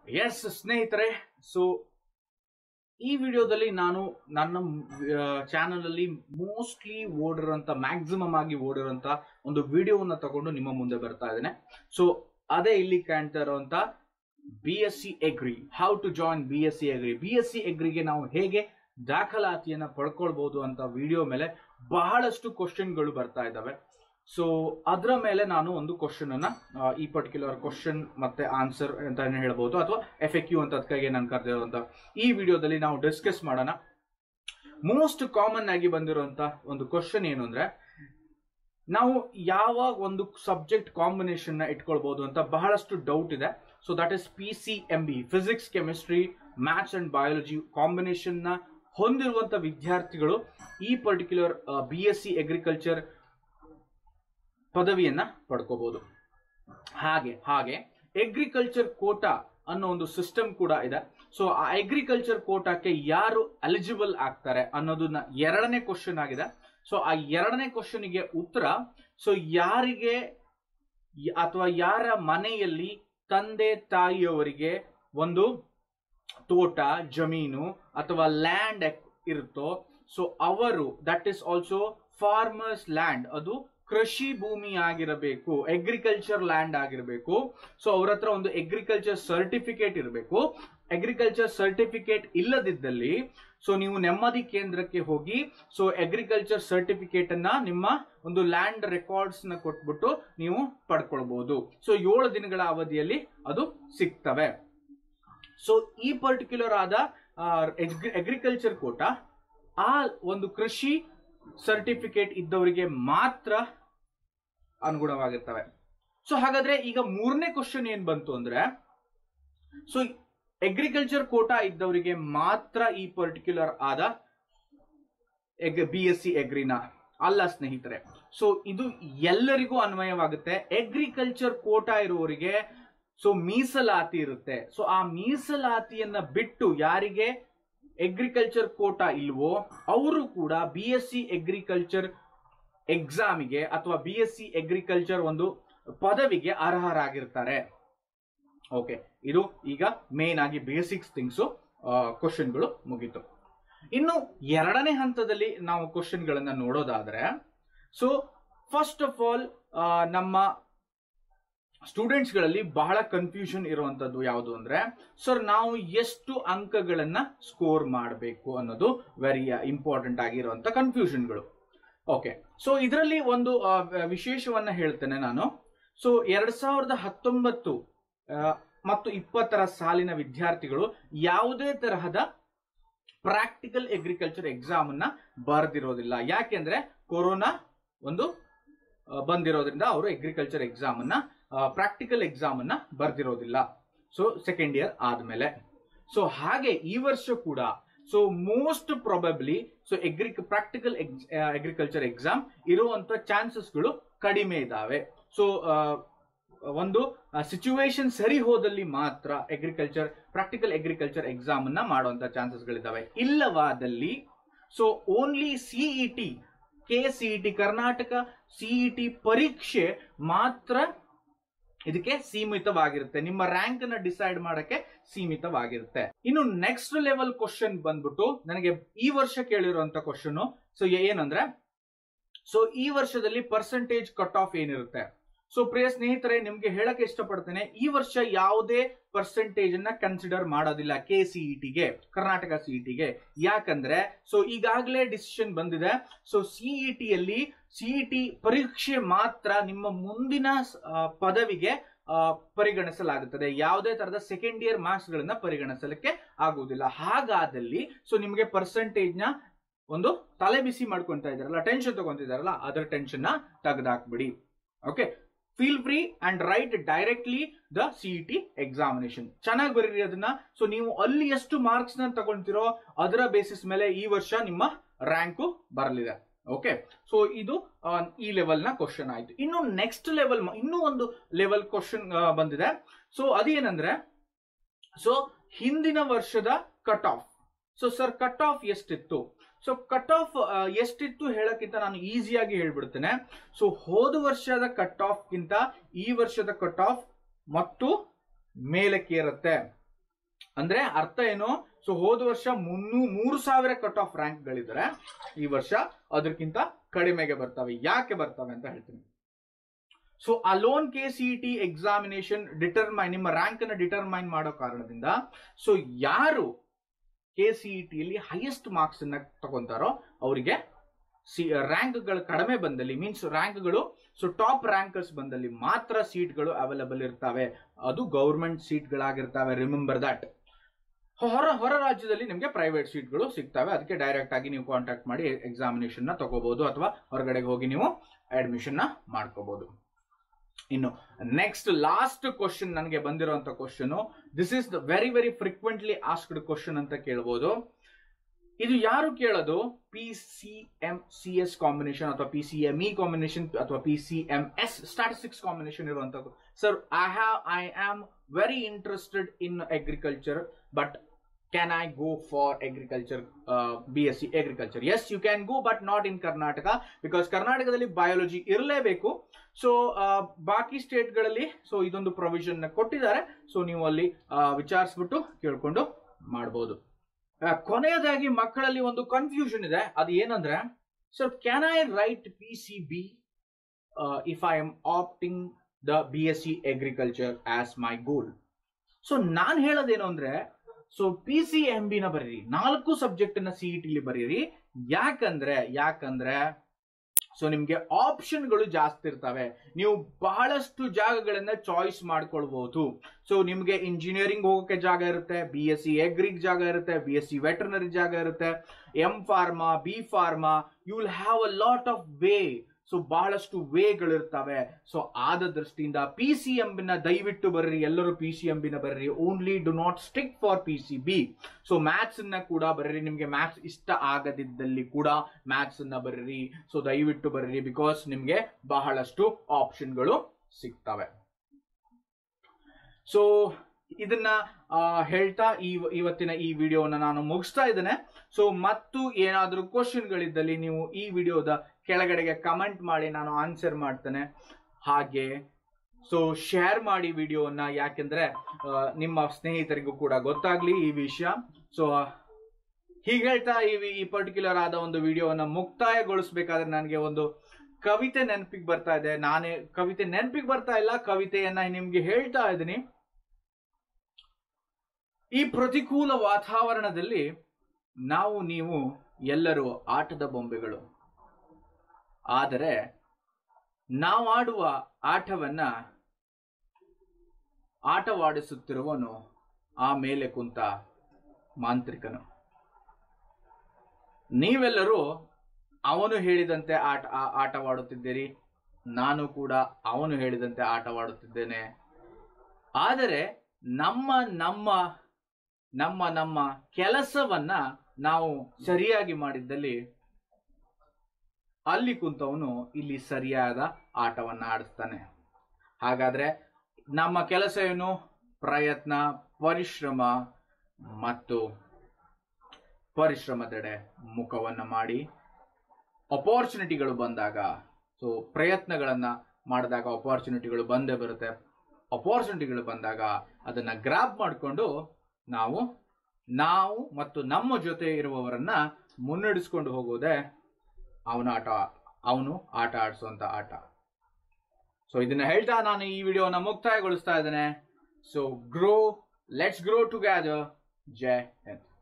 S ಸ್ನೇಹಿತರೆ so ಈ ವಿಡಿಯೋದಲ್ಲಿ ನಾನು ನನ್ನ ಚಾನಲ್ ಅಲ್ಲಿ ಮೋಸ್ಟ್ಲಿ ಓಡಿರೋಂಥ ಮ್ಯಾಕ್ಸಿಮಮ್ ಆಗಿ ಓಡಿರೋಂಥ ಒಂದು ವಿಡಿಯೋವನ್ನ ತಗೊಂಡು ನಿಮ್ಮ ಮುಂದೆ ಬರ್ತಾ ಇದ್ದೇನೆ ಸೊ ಅದೇ ಇಲ್ಲಿ ಕಾಣ್ತಾ ಇರುವಂತ B S C agri how to join B S C agri B S C ಎಗ್ರಿಗೆ ನಾವು ಹೇಗೆ ದಾಖಲಾತಿಯನ್ನ ಪಡ್ಕೊಳ್ಬಹುದು ಅಂತ ವಿಡಿಯೋ ಮೇಲೆ ಬಹಳಷ್ಟು ಕ್ವಶನ್ಗಳು ಬರ್ತಾ ಇದ್ದಾವೆ ಸೊ ಅದರ ಮೇಲೆ ನಾನು ಒಂದು ಕ್ವಶನ್ ಅನ್ನ ಆ, ಈ ಪರ್ಟಿಕ್ಯುಲರ್ ಕ್ವಶನ್ ಮತ್ತೆ ಆನ್ಸರ್ ಅಂತ ಹೇಳ್ಬೋದು ಅಥವಾ ಎಫ್ ಎ ಕ್ಯೂ ಅಂತ ಅದಕ್ಕಾಗಿ ನಾನು ಕರೆದಿರುವಂತ ಈ ವಿಡಿಯೋದಲ್ಲಿ ನಾವು ಡಿಸ್ಕಸ್ ಮಾಡೋಣ ಮೋಸ್ಟ್ ಕಾಮನ್ ಆಗಿ ಬಂದಿರುವಂತ ಒಂದು ಕ್ವಶನ್ ಏನು ಅಂದ್ರೆ ನಾವು ಯಾವ ಒಂದು ಸಬ್ಜೆಕ್ಟ್ ಕಾಂಬಿನೇಷನ್ ನ ಇಟ್ಕೊಳ್ಬಹುದು ಅಂತ ಬಹಳಷ್ಟು ಡೌಟ್ ಇದೆ so that is P C M B physics chemistry maths and biology combination ನ ಹೊಂದಿರುವಂತ ವಿದ್ಯಾರ್ಥಿಗಳು ಈ particular B S C agriculture ಪದವಿಯನ್ನ ಪಡ್ಕೋಬಹುದು ಹಾಗೆ ಹಾಗೆ ಅಗ್ರಿಕಲ್ಚರ್ ಕೋಟಾ ಅನ್ನೋ ಒಂದು ಸಿಸ್ಟಮ್ ಕೂಡ ಇದೆ ಸೊ ಆ ಅಗ್ರಿಕಲ್ಚರ್ ಕೋಟಾಕ್ಕೆ ಯಾರು ಎಲಿಜಿಬಲ್ ಆಗ್ತಾರೆ ಅನ್ನೋದನ್ನ ಎರಡನೇ ಕ್ವಶನ್ ಆಗಿದೆ ಸೊ ಆ ಎರಡನೇ ಕ್ವಶನ್ಗೆ ಉತ್ತರ ಸೊ ಯಾರಿಗೆ ಯ- ಅಥವಾ ಯಾರ ಮನೆಯಲ್ಲಿ ತಂದೆ ತಾಯಿಯವರಿಗೆ ಒಂದು ತೋಟ ಜಮೀನು ಅಥವಾ ಲ್ಯಾಂಡ್ ಇರುತ್ತೋ ಸೊ ಅವರು that is also farmers land ಅದು ಕೃಷಿ ಭೂಮಿ ಆಗಿರಬೇಕು ಅಗ್ರಿಕಲ್ಚರ್ ಲ್ಯಾಂಡ್ ಆಗಿರಬೇಕು ಸೊ ಅವ್ರ ಹತ್ರ ಒಂದು ಅಗ್ರಿಕಲ್ಚರ್ ಸರ್ಟಿಫಿಕೇಟ್ ಇರಬೇಕು ಅಗ್ರಿಕಲ್ಚರ್ ಸರ್ಟಿಫಿಕೇಟ್ ಇಲ್ಲದಿದ್ದಲ್ಲಿ ಸೊ ನೀವು ನೆಮ್ಮದಿ ಕೇಂದ್ರಕ್ಕೆ ಹೋಗಿ ಸೊ ಅಗ್ರಿಕಲ್ಚರ್ ಸರ್ಟಿಫಿಕೇಟ್ ಅನ್ನ ನಿಮ್ಮ ಒಂದು ಲ್ಯಾಂಡ್ ರೆಕಾರ್ಡ್ಸ್ ನ ಕೊಟ್ಬಿಟ್ಟು ನೀವು ಪಡ್ಕೊಳ್ಬಹುದು ಸೊ ಏಳು ದಿನಗಳ ಅವಧಿಯಲ್ಲಿ ಅದು ಸಿಗ್ತವೆ ಸೊ ಈ ಪರ್ಟಿಕ್ಯುಲರ್ ಆದ ಅಗ್ರಿಕಲ್ಚರ್ ಕೋಟ ಆ ಒಂದು ಕೃಷಿ ಸರ್ಟಿಫಿಕೇಟ್ ಇದ್ದವರಿಗೆ ಮಾತ್ರ ಅನುಗುಣವಾಗಿರ್ತವೆ ಸೊ ಹಾಗಾದ್ರೆ ಈಗ ಮೂರನೇ ಕ್ವಶನ್ ಏನ್ ಬಂತು ಅಂದ್ರೆ ಸೊ ಅಗ್ರಿಕಲ್ಚರ್ ಕೋಟಾ ಇದ್ದವರಿಗೆ ಮಾತ್ರ ಈ ಪರ್ಟಿಕ್ಯುಲರ್ ಆದ ಬಿ ಎಸ್ ಸಿ ಎಗ್ರಿನ ಅಲ್ಲ ಸ್ನೇಹಿತರೆ ಸೊ ಇದು ಎಲ್ಲರಿಗೂ ಅನ್ವಯವಾಗುತ್ತೆ ಅಗ್ರಿಕಲ್ಚರ್ ಕೋಟಾ ಇರುವವರಿಗೆ ಸೊ ಮೀಸಲಾತಿ ಇರುತ್ತೆ ಸೊ ಆ ಮೀಸಲಾತಿಯನ್ನ ಬಿಟ್ಟು ಯಾರಿಗೆ ಅಗ್ರಿಕಲ್ಚರ್ ಕೋಟಾ ಇಲ್ವೋ ಅವರು ಕೂಡ ಬಿ ಎಸ್ ಸಿ ಅಗ್ರಿಕಲ್ಚರ್ ಎಕ್ಸಾಮಿಗೆ ಅಥವಾ ಬಿ ಎಸ್ ಸಿ ಅಗ್ರಿಕಲ್ಚರ್ ಒಂದು ಪದವಿಗೆ ಅರ್ಹರಾಗಿರ್ತಾರೆ ಓಕೆ ಇದು ಈಗ ಮೇನ್ ಆಗಿ ಬೇಸಿಕ್ಸ್ ಥಿಂಗ್ಸ್ ಕ್ವಶನ್ಗಳು ಮುಗೀತು ಇನ್ನು ಎರಡನೇ ಹಂತದಲ್ಲಿ ನಾವು ಕ್ವಶನ್ಗಳನ್ನ ನೋಡೋದಾದ್ರೆ ಸೊ ಫಸ್ಟ್ ಆಫ್ ಆಲ್ ನಮ್ಮ ಸ್ಟೂಡೆಂಟ್ಸ್ ಗಳಲ್ಲಿ ಬಹಳ ಕನ್ಫ್ಯೂಷನ್ ಇರುವಂತದ್ದು ಯಾವುದು ಅಂದ್ರೆ ಸರ್ ನಾವು ಎಷ್ಟು ಅಂಕಗಳನ್ನ ಸ್ಕೋರ್ ಮಾಡಬೇಕು ಅನ್ನೋದು ವೆರಿ ಇಂಪಾರ್ಟೆಂಟ್ ಆಗಿರುವಂತ ಕನ್ಫ್ಯೂಷನ್ಗಳು ಓಕೆ ಸೊ ಇದರಲ್ಲಿ ಒಂದು ಆ, ವಿಶೇಷವನ್ನ ಹೇಳ್ತೇನೆ ನಾನು ಸೊ ಎರಡ್ ಸಾವಿರದ ಹತ್ತೊಂಬತ್ತು ಆ, ಮತ್ತು ಇಪ್ಪತ್ತರ ಸಾಲಿನ ವಿದ್ಯಾರ್ಥಿಗಳು ಯಾವುದೇ ತರಹದ ಪ್ರಾಕ್ಟಿಕಲ್ ಅಗ್ರಿಕಲ್ಚರ್ ಎಕ್ಸಾಮ್ ಅನ್ನ ಬರೆದಿರೋದಿಲ್ಲ ಯಾಕೆಂದ್ರೆ ಕೊರೋನಾ ಒಂದು ಆ, ಬಂದಿರೋದ್ರಿಂದ ಅವರು ಅಗ್ರಿಕಲ್ಚರ್ ಎಕ್ಸಾಮ್ ಅನ್ನ ಪ್ರಾಕ್ಟಿಕಲ್ ಎಕ್ಸಾಮ್ ಅನ್ನ ಬರ್ದಿರೋದಿಲ್ಲ ಸೊ ಸೆಕೆಂಡ್ ಇಯರ್ ಆದ್ಮೇಲೆ ಸೊ ಹಾಗೆ ಈ ವರ್ಷ ಕೂಡ so most probably so agri practical agriculture exam ಇರುವಂತ ಚಾನ್ಸಸ್ಗಳು ಕಡಿಮೆ ಇದಾವೆ ಸೊ ಒಂದು ಸಿಚುವೇಶನ್ ಸರಿ ಹೋದಲ್ಲಿ ಮಾತ್ರ ಅಗ್ರಿಕಲ್ಚರ್ ಪ್ರಾಕ್ಟಿಕಲ್ ಅಗ್ರಿಕಲ್ಚರ್ ಎಕ್ಸಾಮ್ ಅನ್ನ ಮಾಡುವಂತ ಚಾನ್ಸಸ್ಗಳಿದ್ದಾವೆ ಇಲ್ಲವಾದಲ್ಲಿ so only CET K CET Karnataka CET ಪರೀಕ್ಷೆ ಮಾತ್ರ ಇದಕ್ಕೆ ಸೀಮಿತವಾಗಿರುತ್ತೆ ನಿಮ್ಮ ರ್ಯಾಂಕ್ ನ ಡಿಸೈಡ್ ಮಾಡಕ್ಕೆ ಸೀಮಿತವಾಗಿರುತ್ತೆ ಇನ್ನು ನೆಕ್ಸ್ಟ್ ಲೆವೆಲ್ ಕ್ವಶನ್ ಬಂದ್ಬಿಟ್ಟು ನನಗೆ ಈ ವರ್ಷ ಕೇಳಿರುವಂತ ಕ್ವಶನ್ ಸೊ ಏನಂದ್ರೆ ಸೊ ಈ ವರ್ಷದಲ್ಲಿ ಪರ್ಸೆಂಟೇಜ್ ಕಟ್ ಆಫ್ ಏನಿರುತ್ತೆ ಸೊ ಪ್ರಿಯ ಸ್ನೇಹಿತರೆ ನಿಮ್ಗೆ ಹೇಳಕ್ಕೆ ಇಷ್ಟಪಡ್ತೇನೆ ಈ ವರ್ಷ ಯಾವುದೇ ಪರ್ಸೆಂಟೇಜ್ ಅನ್ನ ಕನ್ಸಿಡರ್ ಮಾಡೋದಿಲ್ಲ ಕೆ ಸಿಇಟಿಗೆ ಕರ್ನಾಟಕ ಸಿಇಟಿಗೆ ಯಾಕಂದ್ರೆ ಸೊ ಈಗಾಗಲೇ ಡಿಸಿಷನ್ ಬಂದಿದೆ ಸೊ ಸಿಇಟಿಯಲ್ಲಿ ಸಿಇಟಿ ಪರೀಕ್ಷೆ ಮಾತ್ರ ನಿಮ್ಮ ಮುಂದಿನ ಆ, ಪದವಿಗೆ ಆ, ಪರಿಗಣಿಸಲಾಗುತ್ತದೆ ಯಾವುದೇ ತರಹದ ಸೆಕೆಂಡ್ ಇಯರ್ ಮಾರ್ಕ್ಸ್ ಗಳನ್ನ ಪರಿಗಣಿಸಲಿಕ್ಕೆ ಆಗುವುದಿಲ್ಲ ಹಾಗಾದಲ್ಲಿ ಸೊ ನಿಮಗೆ ಪರ್ಸೆಂಟೇಜ್ ನ ಒಂದು ತಲೆ ಬಿಸಿ ಮಾಡ್ಕೊಂತ ಇದಾರಲ್ಲ ಟೆನ್ಷನ್ ತಗೊಂತಿದಾರಲ್ಲ ಅದರ ಟೆನ್ಷನ್ ನ ತೆಗೆದಾಕ್ಬಿಡಿ okay feel free and write directly the CET examination ಚೆನ್ನಾಗಿ ಬರೀರಿ ಅದನ್ನ ಸೊ ನೀವು ಅಲ್ಲಿ ಎಷ್ಟು ಮಾರ್ಕ್ಸ್ ನ ತಗೊಂತೀರೋ ಅದರ ಬೇಸಿಸ್ ಮೇಲೆ ಈ ವರ್ಷ ನಿಮ್ಮ ರ್ಯಾಂಕು ಬರಲಿದೆ ಓಕೆ ಸೊ ಇದು ಆ, ಈ ಲೆವೆಲ್ ನ ಕ್ವಶನ್ ಆಯ್ತು ಇನ್ನು ನೆಕ್ಸ್ಟ್ ಲೆವೆಲ್ ಇನ್ನೂ ಒಂದು ಲೆವೆಲ್ ಕ್ವಶನ್ ಬಂದಿದೆ ಸೊ ಅದೇನಂದ್ರೆ ಸೊ ಹಿಂದಿನ ವರ್ಷದ cut off so sir cut off ಎಷ್ಟಿತ್ತು ಸೊ ಕಟ್ ಆಫ್ ಎಷ್ಟಿತ್ತು ಹೇಳಕ್ಕಿಂತ ನಾನು ಈಸಿಯಾಗಿ ಹೇಳ್ಬಿಡ್ತೇನೆ ಸೊ ಹೋದ ವರ್ಷದ ಕಟ್ ಆಫ್ ಗಿಂತ ಈ ವರ್ಷದ ಕಟ್ ಆಫ್ ಮತ್ತು ಮೇಲಕ್ಕೆ ಇರುತ್ತೆ ಅಂದ್ರೆ ಅರ್ಥ ಏನು ಸೊ ಹೋದ ವರ್ಷ ಮುನ್ನೂ ಮೂರು ಸಾವಿರ ಕಟ್ ಆಫ್ ರ್ಯಾಂಕ್ ಗಳಿದ್ರೆ ಈ ವರ್ಷ ಅದಕ್ಕಿಂತ ಕಡಿಮೆಗೆ ಬರ್ತವೆ ಯಾಕೆ ಬರ್ತವೆ ಅಂತ ಹೇಳ್ತೀನಿ so alone K C T examination determine ನಿಮ್ಮ ರ್ಯಾಂಕ್ ಅನ್ನ ಡಿಟರ್ಮೈನ್ ಮಾಡೋ ಕಾರಣದಿಂದ ಸೊ ಯಾರು ಕೆ ಸಿ ಟಿಯಲ್ಲಿ ಹೈಯೆಸ್ಟ್ ಮಾರ್ಕ್ಸ್ ಅನ್ನ ತಗೊಂತಾರೋ ಅವರಿಗೆ ಸಿ ರ್ಯಾಂಕ್ಗಳು ಕಡಿಮೆ ಬಂದಲ್ಲಿ ಮೀನ್ಸ್ ರ್ಯಾಂಕ್ಗಳು ಸೊ ಟಾಪ್ ರ್ಯಾಂಕರ್ಸ್ ಬಂದಲ್ಲಿ ಮಾತ್ರ ಸೀಟ್ಗಳು ಅವೈಲಬಲ್ ಇರ್ತವೆ ಅದು ಗೌರ್ಮೆಂಟ್ ಸೀಟ್ಗಳಾಗಿರ್ತವೆ ರಿಮೆಂಬರ್ ದಟ್ ಹೊರ ಹೊರ ರಾಜ್ಯದಲ್ಲಿ ನಿಮಗೆ ಪ್ರೈವೇಟ್ ಸೀಟ್ಗಳು ಸಿಗ್ತವೆ ಅದಕ್ಕೆ ಡೈರೆಕ್ಟ್ ಆಗಿ ನೀವು ಕಾಂಟ್ಯಾಕ್ಟ್ ಮಾಡಿ ಎಕ್ಸಾಮಿನೇಷನ್ ನ ತಗೋಬಹುದು ಅಥವಾ ಹೊರಗಡೆಗೆ ಹೋಗಿ ನೀವು ಅಡ್ಮಿಷನ್ ನ ಮಾಡ್ಕೋಬಹುದು ಇನ್ನು ನೆಕ್ಸ್ಟ್ ಲಾಸ್ಟ್ ಕ್ವಶನ್ ನನಗೆ ಬಂದಿರುವಂತ question this is the very very frequently asked question ಅಂತ ಕೇಳ್ಬೋದು ಇದು ಯಾರು ಕೇಳೋದು P C M C S combination ಅಥವಾ P C M E combination ಅಥವಾ P C M S statistics combination ಇರುವಂತದ್ದು sir I have I am very interested in agriculture but can I go for agriculture B S C agriculture yes you can go but not in Karnataka because ಕರ್ನಾಟಕದಲ್ಲಿ biology ಇರಲೇಬೇಕು so ಬಾಕಿ ಸ್ಟೇಟ್ಗಳಲ್ಲಿ so ಇದೊಂದು provision ಕೊಟ್ಟಿದ್ದಾರೆ so ನೀವು ಅಲ್ಲಿ ವಿಚಾರಿಸ್ಬಿಟ್ಟು ಕೇಳ್ಕೊಂಡು ಮಾಡ್ಬೋದು ಆ, ಕೊನೆಯದಾಗಿ ಮಕ್ಕಳಲ್ಲಿ ಒಂದು ಕನ್ಫ್ಯೂಷನ್ ಇದೆ ಅದು ಏನಂದ್ರೆ sir can I write P C B if I am opting the B S C agriculture as my goal so ನಾನು ಹೇಳೋದೇನು ಅಂದ್ರೆ so P C M B ನ ಬರೀರಿ ನಾಲ್ಕು ಸಬ್ಜೆಕ್ಟ್ ನ ಸಿ ಟಿಲಿ ಬರೀರಿ ಯಾಕಂದ್ರೆ ಯಾಕಂದ್ರೆ ಸೊ ನಿಮ್ಗೆ ಆಪ್ಷನ್ಗಳು ಜಾಸ್ತಿ ಇರ್ತವೆ ನೀವು ಬಹಳಷ್ಟು ಜಾಗಗಳನ್ನ ಚಾಯ್ಸ್ ಮಾಡ್ಕೊಳ್ಬಹುದು ಸೊ ನಿಮ್ಗೆ ಇಂಜಿನಿಯರಿಂಗ್ ಹೋಗೋಕೆ ಜಾಗ ಇರುತ್ತೆ ಬಿ ಎಸ್ ಸಿ ಎಗ್ರಿಗ್ ಜಾಗ ಇರುತ್ತೆ ಬಿ ಎಸ್ ಸಿ ವೆಟರ್ನರಿ ಜಾಗ ಇರುತ್ತೆ M pharma B pharma you will have a lot of way so ಬಹಳಷ್ಟು ವೇಗಳಿರ್ತವೆ ಸೊ ಆದ ದೃಷ್ಟಿಯಿಂದ ಪಿ ಸಿ ನ ದಯವಿಟ್ಟು ಬರ್ರಿ ಎಲ್ಲರೂ ಪಿ ಸಿ ನ ಬರ್ರಿ only do not stick for P C B so maths ನ ಕೂಡ ಬರ್ರಿ ನಿಮ್ಗೆ ಮ್ಯಾಥ್ಸ್ ಇಷ್ಟ ಆಗದಿದ್ದಲ್ಲಿ ಕೂಡ ಮ್ಯಾಥ್ಸ್ ಅನ್ನ ಬರ್ರಿ ಸೊ ದಯವಿಟ್ಟು ಬರ್ರಿ ಬಿಕಾಸ್ ನಿಮ್ಗೆ ಬಹಳಷ್ಟು ಆಪ್ಷನ್ಗಳು ಸಿಗ್ತವೆ ಸೊ ಇದನ್ನ ಆ, ಹೇಳ್ತಾ ಈ ಇವತ್ತಿನ ಈ ವಿಡಿಯೋನ ನಾನು ಮುಗಿಸ್ತಾ ಇದ್ದೇನೆ ಸೊ ಮತ್ತು ಏನಾದರೂ ಕ್ವಶನ್ಗಳಿದ್ದಲ್ಲಿ ನೀವು ಈ ವಿಡಿಯೋದ ಕೆಳಗಡೆಗೆ ಕಮೆಂಟ್ ಮಾಡಿ ನಾನು ಆನ್ಸರ್ ಮಾಡ್ತೇನೆ ಹಾಗೆ ಸೊ ಶೇರ್ ಮಾಡಿ ವಿಡಿಯೋನ ಯಾಕೆಂದ್ರೆ ಆ, ನಿಮ್ಮ ಸ್ನೇಹಿತರಿಗೂ ಕೂಡ ಗೊತ್ತಾಗ್ಲಿ ಈ ವಿಷಯ ಸೊ ಹೀಗೆ ಹೇಳ್ತಾ ಈ ವಿ- ಈ ಪರ್ಟಿಕ್ಯುಲರ್ ಆದ ಒಂದು ವಿಡಿಯೋವನ್ನ ಮುಕ್ತಾಯಗೊಳಿಸ್ಬೇಕಾದ್ರೆ ನನಗೆ ಒಂದು ಕವಿತೆ ನೆನಪಿಗೆ ಬರ್ತಾ ಇದೆ ನಾನೇ ಕವಿತೆ ನೆನಪಿಗೆ ಬರ್ತಾ ಇಲ್ಲ ಕವಿತೆಯನ್ನ ನಿಮ್ಗೆ ಹೇಳ್ತಾ ಇದ್ದೀನಿ ಈ ಪ್ರತಿಕೂಲ ವಾತಾವರಣದಲ್ಲಿ ನಾವು ನೀವು ಎಲ್ಲರೂ ಆಟದ ಬೊಂಬೆಗಳು ಆದರೆ ನಾವು ಆಡುವ ಆಟವನ್ನ ಆಟವಾಡಿಸುತ್ತಿರುವನು ಆ ಮೇಲೆ ಕುಂತ ಮಾಂತ್ರಿಕನು ನೀವೆಲ್ಲರೂ ಅವನು ಹೇಳಿದಂತೆ ಆಟ ಆ- ಆಟವಾಡುತ್ತಿದ್ದೀರಿ ನಾನು ಕೂಡ ಅವನು ಹೇಳಿದಂತೆ ಆಟವಾಡುತ್ತಿದ್ದೇನೆ ಆದರೆ ನಮ್ಮ ನಮ್ಮ ನಮ್ಮ ನಮ್ಮ ಕೆಲಸವನ್ನ ನಾವು ಸರಿಯಾಗಿ ಮಾಡಿದ್ದಲ್ಲಿ ಅಲ್ಲಿ ಕುಂತವನು ಇಲ್ಲಿ ಸರಿಯಾದ ಆಟವನ್ನ ಆಡಿಸ್ತಾನೆ ಹಾಗಾದ್ರೆ ನಮ್ಮ ಕೆಲಸ ಏನು ಪ್ರಯತ್ನ ಪರಿಶ್ರಮ ಮತ್ತು ಪರಿಶ್ರಮದೆಡೆ ಮುಖವನ್ನ ಮಾಡಿ ಅಪಾರ್ಚುನಿಟಿಗಳು ಬಂದಾಗ ಸೊ ಪ್ರಯತ್ನಗಳನ್ನ ಮಾಡಿದಾಗ ಅಪಾರ್ಚುನಿಟಿಗಳು ಬಂದೇ ಬರುತ್ತೆ ಅಪಾರ್ಚುನಿಟಿಗಳು ಬಂದಾಗ ಅದನ್ನ ಗ್ರಾಪ್ ಮಾಡಿಕೊಂಡು ನಾವು ನಾವು ಮತ್ತು ನಮ್ಮ ಜೊತೆ ಇರುವವರನ್ನ ಮುನ್ನಡೆಸ್ಕೊಂಡು ಹೋಗೋದೇ ಅವನ ಆಟ ಅವನು ಆಟ ಆಡಿಸುವಂತ ಆಟ ಸೊ ಇದನ್ನ ಹೇಳ್ತಾ ನಾನು ಈ ವಿಡಿಯೋನ ಮುಕ್ತಾಯಗೊಳಿಸ್ತಾ ಇದ್ದೇನೆ so grow let's grow together ಜೈ ಹಿಂದ್